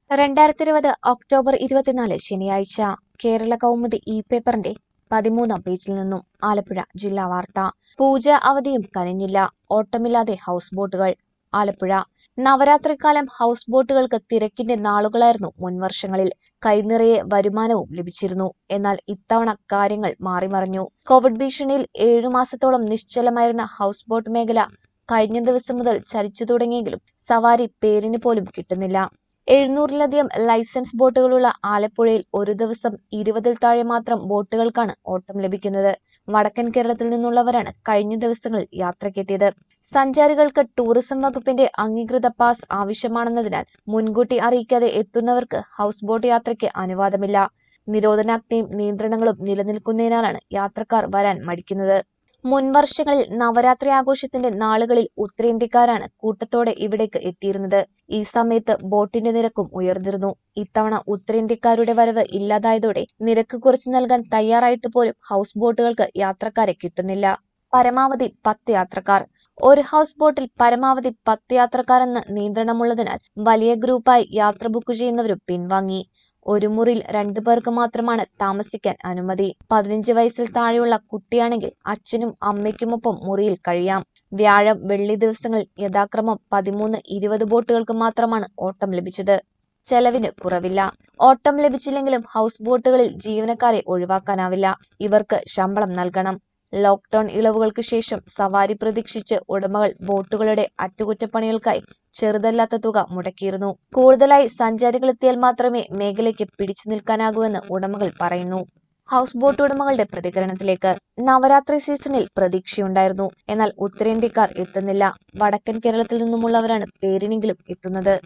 രണ്ടായിരത്തി ഇരുപത് ഒക്ടോബർ ഇരുപത്തിനാല് ശനിയാഴ്ച കേരള കൗമുദി ഇ പേപ്പറിന്റെ പതിമൂന്നാം പേജിൽ നിന്നും ആലപ്പുഴ ജില്ലാ വാർത്ത പൂജ അവധിയും കനിഞ്ഞില്ല ഓട്ടമില്ലാതെ ഹൗസ് ബോട്ടുകൾ ആലപ്പുഴ നവരാത്രിക്കാലം ഹൗസ് ബോട്ടുകൾക്ക് തിരക്കിന്റെ നാളുകളായിരുന്നു മുൻവർഷങ്ങളിൽ കൈനിറയെ വരുമാനവും ലഭിച്ചിരുന്നു എന്നാൽ ഇത്തവണ കാര്യങ്ങൾ മാറിമറിഞ്ഞു കോവിഡ് ഭീഷണിയിൽ ഏഴു മാസത്തോളം നിശ്ചലമായിരുന്ന ഹൗസ് ബോട്ട് മേഖല കഴിഞ്ഞ ദിവസം മുതൽ ചലിച്ചു തുടങ്ങിയെങ്കിലും സവാരി പേരിന് പോലും കിട്ടുന്നില്ല എഴുന്നൂറിലധികം ലൈസൻസ് ബോട്ടുകളുള്ള ആലപ്പുഴയിൽ ഒരു ദിവസം ഇരുപതിൽ താഴെ മാത്രം ബോട്ടുകൾക്കാണ് ഓട്ടം ലഭിക്കുന്നത് വടക്കൻ കേരളത്തിൽ നിന്നുള്ളവരാണ് കഴിഞ്ഞ ദിവസങ്ങളിൽ യാത്രയ്ക്കെത്തിയത് സഞ്ചാരികൾക്ക് ടൂറിസം വകുപ്പിന്റെ അംഗീകൃത പാസ് ആവശ്യമാണെന്നതിനാൽ മുൻകൂട്ടി അറിയിക്കാതെ എത്തുന്നവർക്ക് ഹൗസ് ബോട്ട് യാത്രയ്ക്ക് അനുവാദമില്ല നിരോധനാജ്ഞയും നിയന്ത്രണങ്ങളും നിലനിൽക്കുന്നതിനാലാണ് യാത്രക്കാർ വരാൻ മടിക്കുന്നത് മുൻവർഷങ്ങളിൽ നവരാത്രി ആഘോഷത്തിന്റെ നാളുകളിൽ ഉത്തരേന്ത്യക്കാരാണ് കൂട്ടത്തോടെ ഇവിടേക്ക് എത്തിയിരുന്നത് ഈ സമയത്ത് ബോട്ടിന്റെ നിരക്കും ഉയർന്നിരുന്നു ഇത്തവണ ഉത്തരേന്ത്യക്കാരുടെ വരവ് ഇല്ലാതായതോടെ നിരക്ക് കുറച്ചു നൽകാൻ തയ്യാറായിട്ട് പോലും ഹൗസ് ബോട്ടുകൾക്ക് യാത്രക്കാരെ കിട്ടുന്നില്ല പരമാവധി പത്ത് യാത്രക്കാർ ഒരു ഹൗസ് ബോട്ടിൽ പരമാവധി പത്ത് യാത്രക്കാരെന്ന് നിയന്ത്രണമുള്ളതിനാൽ വലിയ ഗ്രൂപ്പായി യാത്ര ബുക്ക് ചെയ്യുന്നവരും പിൻവാങ്ങി ഒരു മുറിയിൽ രണ്ടു പേർക്ക് മാത്രമാണ് താമസിക്കാൻ അനുമതി പതിനഞ്ച് വയസ്സിൽ താഴെയുള്ള കുട്ടിയാണെങ്കിൽ അച്ഛനും അമ്മയ്ക്കുമൊപ്പം മുറിയിൽ കഴിയാം വ്യാഴം വെള്ളി ദിവസങ്ങളിൽ യഥാക്രമം പതിമൂന്ന് ഇരുപത് ബോട്ടുകൾക്ക് മാത്രമാണ് ഓട്ടം ലഭിച്ചത് ചെലവിന് കുറവില്ല ഓട്ടം ലഭിച്ചില്ലെങ്കിലും ഹൗസ് ബോട്ടുകളിൽ ജീവനക്കാരെ ഒഴിവാക്കാനാവില്ല ഇവർക്ക് ശമ്പളം നൽകണം ലോക്ക്ഡൌൺ ഇളവുകൾക്ക് ശേഷം സവാരി പ്രതീക്ഷിച്ച് ഉടമകൾ ബോട്ടുകളുടെ അറ്റകുറ്റപ്പണികൾക്കായി ചെറുതല്ലാത്ത തുക മുടക്കിയിരുന്നു കൂടുതലായി സഞ്ചാരികൾ എത്തിയാൽ മാത്രമേ മേഖലയ്ക്ക് പിടിച്ചു നിൽക്കാനാകൂവെന്ന് ഉടമകൾ പറയുന്നു ഹൗസ് ബോട്ട് ഉടമകളുടെ പ്രതികരണത്തിലേക്ക് നവരാത്രി സീസണിൽ പ്രതീക്ഷയുണ്ടായിരുന്നു എന്നാൽ ഉത്തരേന്ത്യക്കാർ എത്തുന്നില്ല വടക്കൻ കേരളത്തിൽ നിന്നുമുള്ളവരാണ് പേരിനെങ്കിലും എത്തുന്നത്